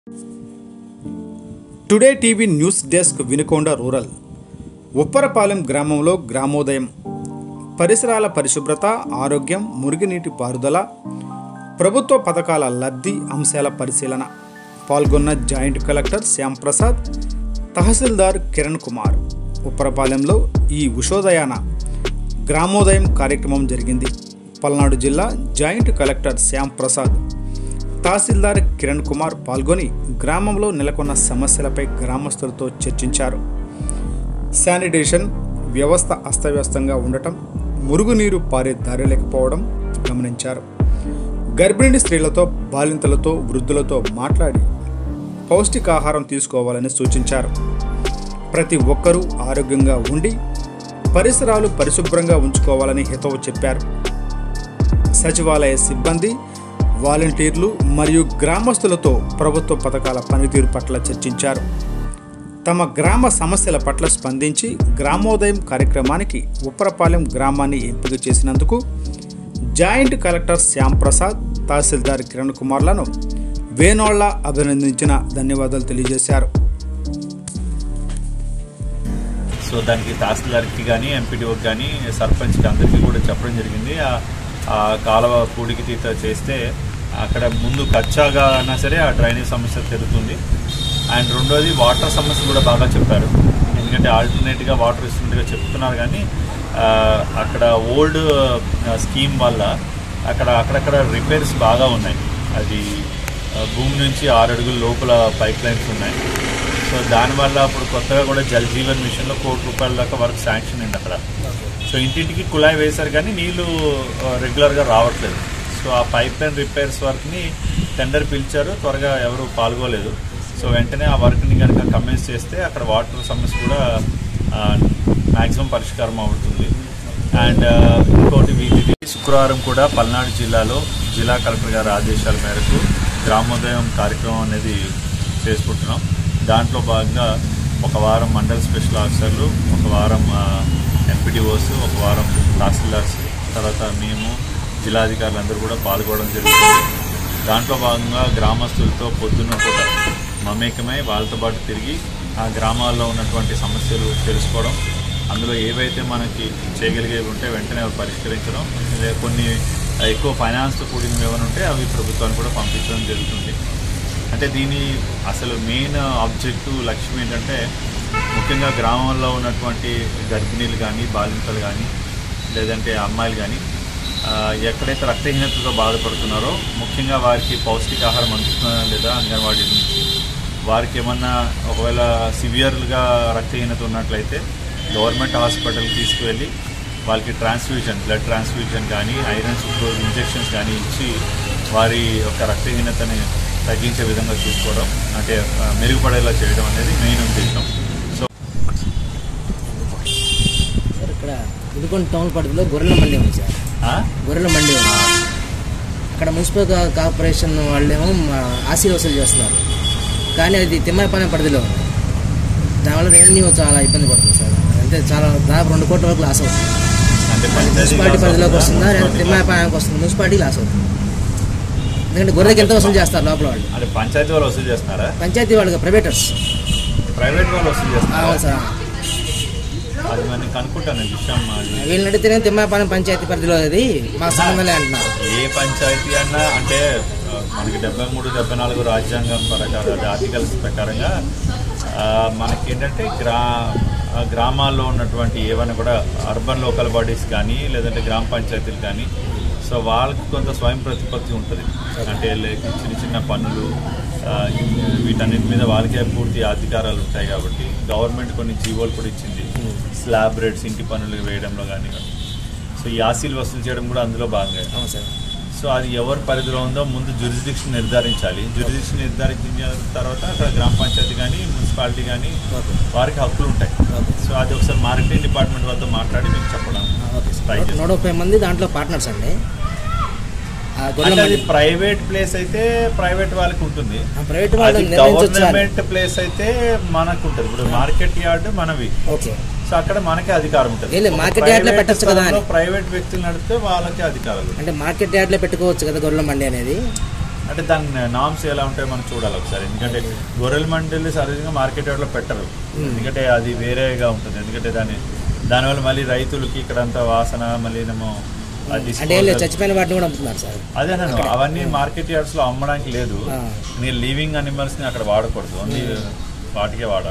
Today TV news desk Vinukonda rural Upparapalem గ్రామంలో గ్రామోదయం పరిసరాల పరిశుభ్రత ఆరోగ్యం మురుగునీటి పారుదల ప్రభుత్వ పథకాల లబ్ధి అంశాల పరిశీలన పాల్గొన్న జాయింట్ కలెక్టర్ శ్యాంప్రసాద్ తహసీల్దార్ కిరణ్ కుమార్ ఉప్పరపాలెంలో ఈ ఉషోదయాన గ్రామోదయం కార్యక్రమం జరిగింది పల్నాడు జిల్లా జాయింట్ కలెక్టర్ శ్యాంప్రసాద్ తహసీల్దార్ కిరణ్ కుమార్ పాల్గొని గ్రామంలో నెలకొన్న సమస్యలపై గ్రామస్తులతో చర్చించారు శానిటేషన్ వ్యవస్థ అస్తవ్యస్తంగా ఉండటం మురుగునీరు పారే దారి లేకపోవడం గమనించారు గర్భిణీ స్త్రీలతో బాలింతలతో వృద్ధులతో మాట్లాడి పౌష్టికాహారం తీసుకోవాలని సూచించారు ప్రతి ఒక్కరూ ఆరోగ్యంగా ఉండి పరిసరాలు పరిశుభ్రంగా ఉంచుకోవాలని హితవు చెప్పారు సచివాలయ సిబ్బంది వాలంటీర్లు మరియు గ్రామస్తులతో ప్రభుత్వ పథకాల పనితీరు పట్ల చర్చించారు తమ గ్రామ సమస్యల పట్ల స్పందించి గ్రామోదయం కార్యక్రమానికి ఉప్పరపాలెం గ్రామాన్ని ఎంపిక చేసినందుకు జాయింట్ కలెక్టర్ శ్యాంప్రసాద్ తహసీల్దార్ కిరణ్ కుమార్లను వేనోళ్ల అభినందించిన ధన్యవాదాలు తెలియజేశారు సో దానికి తహసీల్దార్కి కానీ ఎంపీడీఓకి కానీ సర్పంచ్కి అందరికీ కూడా చెప్పడం జరిగింది ఆ- ఆ కాలువ పూడికి తీత చేస్తే అక్కడ ముందు కచ్చాగా అయినా సరే ఆ డ్రైనేజ్ సమస్య తిరుగుతుంది అండ్ రెండోది వాటర్ సమస్య కూడా బాగా చెప్పారు ఎందుకంటే ఆల్టర్నేట్గా వాటర్ ఇస్తుందిగా చెప్తున్నారు కానీ ఆ, అక్కడ ఓల్డ్ స్కీమ్ వల్ల అక్కడ అక్కడక్కడ రిపేర్స్ బాగా ఉన్నాయి అది ఆ, భూమి నుంచి ఆరు అడుగుల లోపల పైప్ లైన్స్ ఉన్నాయి సో దానివల్ల ఇప్పుడు కొత్తగా కూడా జల్ జీవన్ మిషన్లో కోటి రూపాయల దాకా వర్క్ శాంక్షన్ అయింది అక్కడ సో ఇంటింటికి కుళాయి వేశారు కానీ నీళ్లు ఆ, రెగ్యులర్గా రావట్లేదు సో ఆ పైప్ లైన్ రిపేర్స్ వర్క్ని టెండర్ పిలిచారు త్వరగా ఎవరు పాల్గొలేదు సో వెంటనే ఆ వర్క్ని కనుక కమెన్స్ చేస్తే అక్కడ వాటర్ సమస్య కూడా మ్యాక్సిమం పరిష్కారం అవుతుంది అండ్ ఇంకోటి వీటిది శుక్రవారం కూడా పల్నాడు జిల్లాలో జిల్లా కలెక్టర్ గారి ఆదేశాల మేరకు గ్రామోదయం కార్యక్రమం అనేది చేసుకుంటున్నాం దాంట్లో భాగంగా ఒక వారం మండల స్పెషల్ ఆఫీసర్లు ఒక వారం ఎంపీడీఓస్ ఒక వారం తహసీల్దార్స్ తర్వాత మేము జిల్లాధికారులు అందరూ కూడా పాల్గొనడం జరుగుతుంది దాంట్లో భాగంగా గ్రామస్తులతో పొద్దున్న పూట మమేకమై వాళ్ళతో పాటు తిరిగి ఆ గ్రామాల్లో ఉన్నటువంటి సమస్యలు తెలుసుకోవడం అందులో ఏవైతే మనకి చేయగలిగేవి ఉంటే వెంటనే అవి పరిష్కరించడం లేదా కొన్ని ఎక్కువ ఫైనాన్స్తో కూడినవి ఏమైనా ఉంటే అవి ప్రభుత్వానికి కూడా పంపించడం జరుగుతుంది అంటే దీని అసలు మెయిన్ ఆబ్జెక్టివ్ లక్ష్యం ఏంటంటే ముఖ్యంగా గ్రామంలో ఉన్నటువంటి గర్భిణీలు కానీ బాలింతలు కానీ లేదంటే అమ్మాయిలు కానీ ఆ, ఎక్కడైతే రక్తహీనతతో బాధపడుతున్నారో ముఖ్యంగా వారికి పౌష్టికాహారం అందుతుందా లేదా అంగన్వాడీ నుంచి వారికి ఏమన్నా ఒకవేళ సివియర్గా రక్తహీనత ఉన్నట్లయితే గవర్నమెంట్ హాస్పిటల్కి తీసుకువెళ్ళి వాళ్ళకి ట్రాన్స్ఫ్యూజన్ బ్లడ్ ట్రాన్స్ఫ్యూజన్ కానీ ఐరన్ సుక్రోజ్ ఇంజెక్షన్స్ కానీ ఇచ్చి వారి యొక్క రక్తహీనతని తగ్గించే విధంగా చూసుకోవడం అంటే ఆ, మెరుగుపడేలా చేయడం అనేది మెయిన్ ఉద్దేశం సో సార్ ఇక్కడ ఇదికొండ టౌన్ పరిధిలో గొర్రెల మండి ఉంది సార్ ఆ? గొర్రెల మండి ఉంది అక్కడ మున్సిపల్ కా- కార్పొరేషన్ వాళ్ళేమో మా ఆశీలు వసూలు చేస్తున్నారు కానీ అది తిమ్మాయిపాలెం పరిధిలో ఉంది దానివల్ల రెవెన్యూ చాలా ఇబ్బంది పడుతుంది సార్ అంటే చాలా దాదాపు రెండు కోట్ల వరకు లాస్ అవుతుంది అంటే మున్సిపాలిటీ పంచాయతీ పరిధిలోకి వస్తుందా లేదా వస్తుందా? తిమ్మాయిపాలెంకి వస్తుంది మున్సిపాలిటీ లాస్ అవుతుంది ఎందుకంటే గొర్రెకి ఎంత వసూలు చేస్తారు లోపల వాళ్ళు అంటే పంచాయతీ వాళ్ళు వసూలు చేస్తున్నారా పంచాయతీ వాళ్ళకి ప్రైవేటర్స్ ప్రైవేట్ వాళ్ళు వసూలు చేస్తున్నారా అవును సార్ అది మరి నేను కనుక్కుంటాను ఈ విషయం అది వీళ్ళని అడిగితేనే తిమ్మాయిపాలెం పంచాయతీ పరిధిలో అది మా సంబంధంలే అంటున్నారు ఏ పంచాయతీ అన్నా అంటే ఆ, మనకి డెబ్బై మూడు డెబ్బై నాలుగు రాజ్యాంగం ప్రకారం అది ఆర్టికల్స్ ప్రకారంగా ఆ, మనకేంటంటే గ్రా ఆ, గ్రామాల్లో ఉన్నటువంటి ఏవైనా కూడా అర్బన్ లోకల్ బాడీస్ కానీ లేదంటే గ్రామ పంచాయతీలు కానీ సో వాళ్ళకి కొంత స్వయం ప్రతిపత్తి ఉంటుంది అంటే లైక్ చిన్న చిన్న పన్నులు ఆ, వీటన్నిటి మీద వాళ్ళకే పూర్తి అధికారాలు ఉంటాయి కాబట్టి గవర్నమెంట్ కొన్ని జీవోలు కూడా ఇచ్చింది స్లాబ్ రేట్స్ ఇంటి పన్నులు వేయడంలో కానీ సో ఈ ఆశీలు వసూలు చేయడం కూడా అందులో భాగంగా అవును సార్ సో అది ఎవరి పరిధిలో ఉందో ముందు జ్యూరిడిక్షన్ నిర్ధారించాలి జ్యూరిడిక్షన్ నిర్ధారించిన తర్వాత అక్కడ గ్రామ పంచాయతీ కానీ మున్సిపాలిటీ కానీ ఓకే వారికి హక్కులు ఉంటాయి ఓకే సో అది ఒకసారి మార్కెటింగ్ డిపార్ట్మెంట్ వాళ్ళతో మాట్లాడి మీకు చెప్పడం ఓకే ట్రై సార్ చేస్తాం. నూట ముప్పై మంది దాంట్లో పార్ట్నర్స్ అండి ఆ అంటే గొర్రెల అది మండి ప్రైవేట్ ప్లేస్ అయితే ప్రైవేట్ వాళ్ళకి ఉంటుంది ఆ ప్రైవేట్ వాళ్ళు అది నిర్ణయించవచ్చు గవర్నమెంట్ ప్లేస్ అయితే మనకు ఉంటుంది ఇప్పుడు మార్కెట్ యార్డ్ మనవి ఓకే సో అక్కడ మనకే అధికారం ఉంటుంది ఏలే, మార్కెట్ యార్డ్లో పెట్టొచ్చు కదా అని. ప్రైవేట్ వ్యక్తులు నడిపితే వాళ్ళకి అధికారాలు ఉంటాయి. అంటే మార్కెట్ యార్డ్లో పెట్టుకోవచ్చు కదా గొర్రెల మండి అనేది అంటే దాని నామ్స్ ఎలా ఉంటాయో మనం చూడాలి ఒకసారి ఎందుకంటే గొర్రెల మండలి సహజంగా మార్కెట్ యార్డ్లో పెట్టరు ఎందుకంటే అది వేరేగా ఉంటుంది ఎందుకంటే దాని దానివల్ల మళ్ళీ రైతులకి ఇక్కడ అంతా వాసన మళ్ళీ ఏమో అది అంటే ఏం లేదు చచ్చిపోయిన వాటిని కూడా అమ్ముతున్నారు సార్ అదే నన్ను అవన్నీ మార్కెట్ యార్డ్స్ లో అమ్మడానికి లేదు ఆ. నేను లీవింగ్ అనిమల్స్ ని అక్కడ వాడకూడదు ఓన్లీ వాటికే వాడాలి